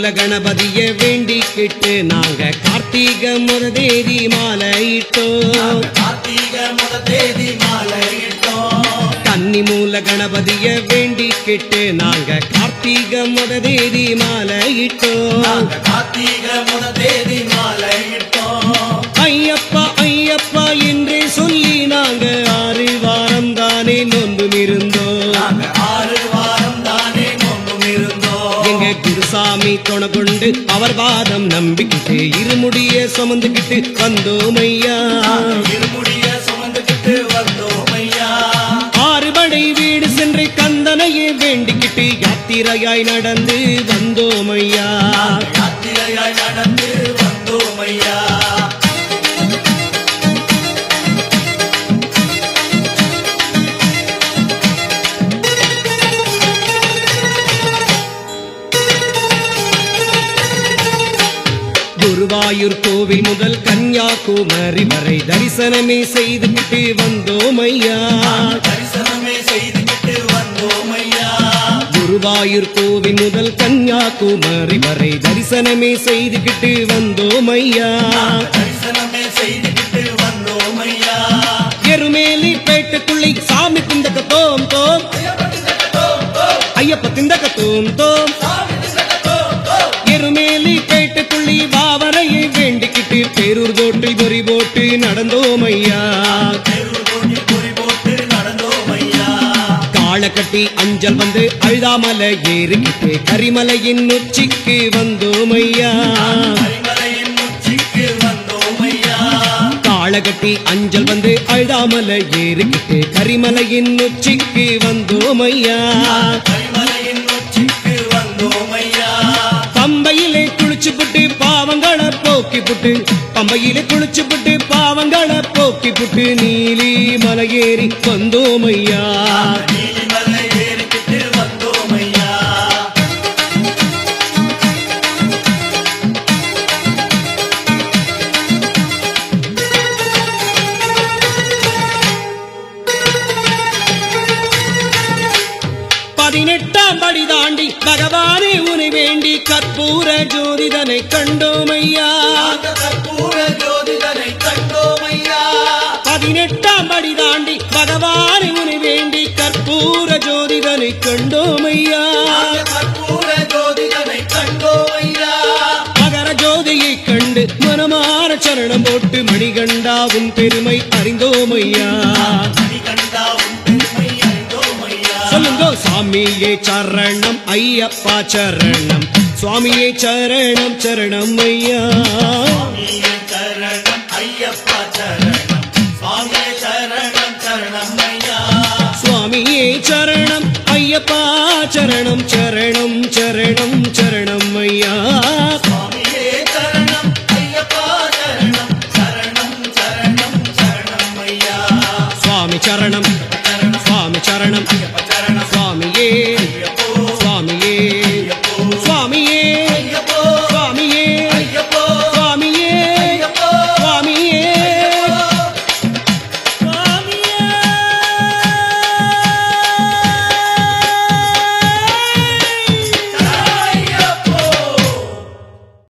மூல கணபதிய வேண்டிக்கிட்டு நாங்க கார்த்திகை முத தேதி மாலையிட்டோம் கார்த்திகை முத தேதி மாலையிட்டோம் கன்னி மூல கணபதிய வேண்டிக்கிட்டு நாங்க கார்த்திகை முத தேதி மாலையிட்டோம் நாங்க கார்த்திகை முத தேதி மாலையிட்டோம் ஐயப்பா ஐயப்பா என்றே சொல்லி நாங்க ஆறு வாரம் தானே நொந்தும் இருந்தோம் நாங்க ஆறு வாரம் தானே நோம்பும் இருந்தோம் எங்க குருசாமி துணை கொண்டு அவர் பாதம் நம்பிக்கிட்டு இருமுடிய சுமந்துக்கிட்டு வந்தோம் ஐயா இருமுடிய சுமந்துக்கிட்டு வந்தோம் ஐயா ஆறுபடை வீடு சென்று கந்தனையே வேண்டிக்கிட்டு யாத்திரையாய் நடந்து வந்தோம் ஐயா யாத்திரையாய் நடந்து வந்தோம் ஐயா குருவாயூர் கோவில் முதல் கன்னியாகுமரி வரை தரிசனமே செய்துக்கிட்டு வந்தோம் ஐயா தரிசனமே செய்துக்கிட்டு வந்தோம் ஐயா குருவாயூர் கோவில் முதல் கன்னியாகுமரி வரை தரிசனமே செய்துக்கிட்டு வந்தோம் ஐயா தரிசனமே செய்துக்கிட்டு வந்தோம் ஐயா எருமேலி பேட்டுக்குள்ளி சாமி திந்தக தோம் தோம் ஐயப்ப திந்தக தோம் தோம் எருமேலி பேட்டுக்குள்ளி பாவரையை வேண்டிக்கிட்டு பேரூர் தோட்டில் பொறி போட்டு நடந்தோம் ஐயா தெரு தோண்டி குறி போட்டு நடந்தோம் ஐயா காளக்கட்டி அஞ்சல் வந்து அழுதாமலை ஏறிக்கிட்டு கரிமலையின் உச்சிக்கு வந்தோம் ஐயா கரிமலையின் உச்சிக்கு வந்தோம் ஐயா காளகட்டி அஞ்சல் வந்து அழுதாமலை ஏறிக்கிட்டு கரிமலையின் உச்சிக்கு வந்தோம் ஐயா கரிமலையின் உச்சிக்கு வந்தோம் ஐயா பம்பையிலே குளிச்சு புட்டு பாவங்களை போக்கி புட்டு பம்பையிலே குளிச்சு புட்டு பாவங்களை போக்கி புட்டு நீலி மலையேறி வந்தோம் ஐயா நீலிமலை ஏறிக்கிட்டு வந்தோம் ஐயா பதினெட்டாம் படி தாண்டி பகவானே உனை வேண்டி கற்பூர ஜோதிதனை கண்டோம் ஐயா நாங்க கற்பூர ஜோதிடனை கண்டோம் ஐயா பதினெட்டாம் படி தாண்டி பகவானே உனை வேண்டி கற்பூர ஜோதிதனை கண்டோம் ஐயா நாங்க கற்பூர ஜோதிடனை கண்டோம் ஐயா மகர ஜோதியை கண்டு மனமார சரணம் போட்டு மணிகண்டாவும் பெருமை அறிந்தோம் ஐயா மணிகண்டா உன் பெருமை அறிந்தோம் ஐயா சொல்லுங்க சாமியே சரணம் ஐயப்பா சரணம் சுவாமியே சரணம் சரணம் ஐயா சுவாமியே சரணம் ஐயப்பா சரணம் சுவாமியே சரணம் சரணம் ஐயா சுவாமியே சரணம் ஐயப்பா சரணம் சரணம் சரணம் சரணம் ஐயா சுவாமியே சரணம் ஐயப்பா சரணம் சரணம் சரணம் சரணம் ஐயா சுவாமி சரணம் சுவாமி சரணம்